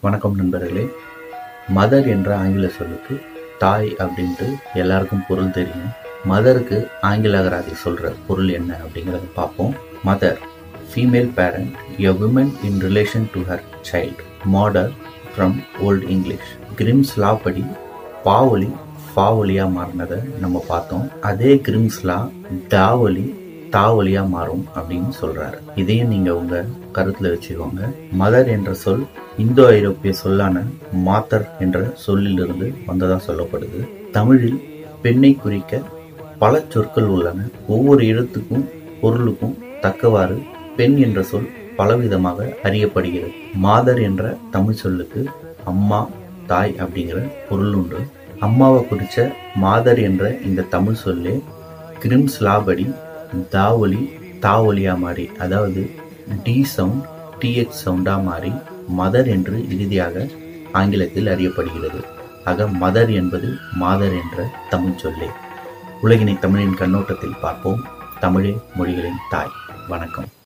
வணக்கம் நண்பர்களே மதர் என்ற ஆங்கில சொல்லுக்கு தாய் அப்படின்ட்டு எல்லாருக்கும் பொருள் தெரியும் மதருக்கு ஆங்கில அகராதி சொல்கிற பொருள் என்ன அப்படிங்கிறத பார்ப்போம் mother female parent a women in relation to her child modor from Old English Grimm's law படி பாவொலி ஃபாவொலியாக மாறினதை நம்ம பார்த்தோம் அதே கிரிம்ஸ் லா தாவொலி தாவொலியா மாறும் அப்படின்னு சொல்றாரு இதையும் நீங்க உங்க கருத்துல வச்சுக்கோங்க மதர் என்ற சொல் இந்தோ ஐரோப்பிய சொல்லான மாத்தர் என்ற சொல்லிலிருந்து வந்ததா சொல்லப்படுது தமிழில் பெண்ணை குறிக்க பல சொற்கள் உள்ளன ஒவ்வொரு எழுத்துக்கும் பொருளுக்கும் தக்கவாறு பெண் என்ற சொல் பலவிதமாக அறியப்படுகிறது மாதர் என்ற தமிழ் சொல்லுக்கு அம்மா தாய் அப்படிங்கிற பொருள் உண்டு அம்மாவை குறிச்ச மாதர் என்ற இந்த தமிழ் சொல்லே கிரிம்ஸ் லாபடி தாவொலி தாவொலியா மாறி அதாவது டி சவுண்ட் டிஎச் சவுண்டா மாறி மதர் என்று இறுதியாக ஆங்கிலத்தில் அறியப்படுகிறது ஆக மதர் என்பது மாதர் என்ற தமிழ் சொல்லே உலகினை தமிழின் கண்ணோட்டத்தில் பார்ப்போம் தமிழே மொழிகளின் தாய் வணக்கம்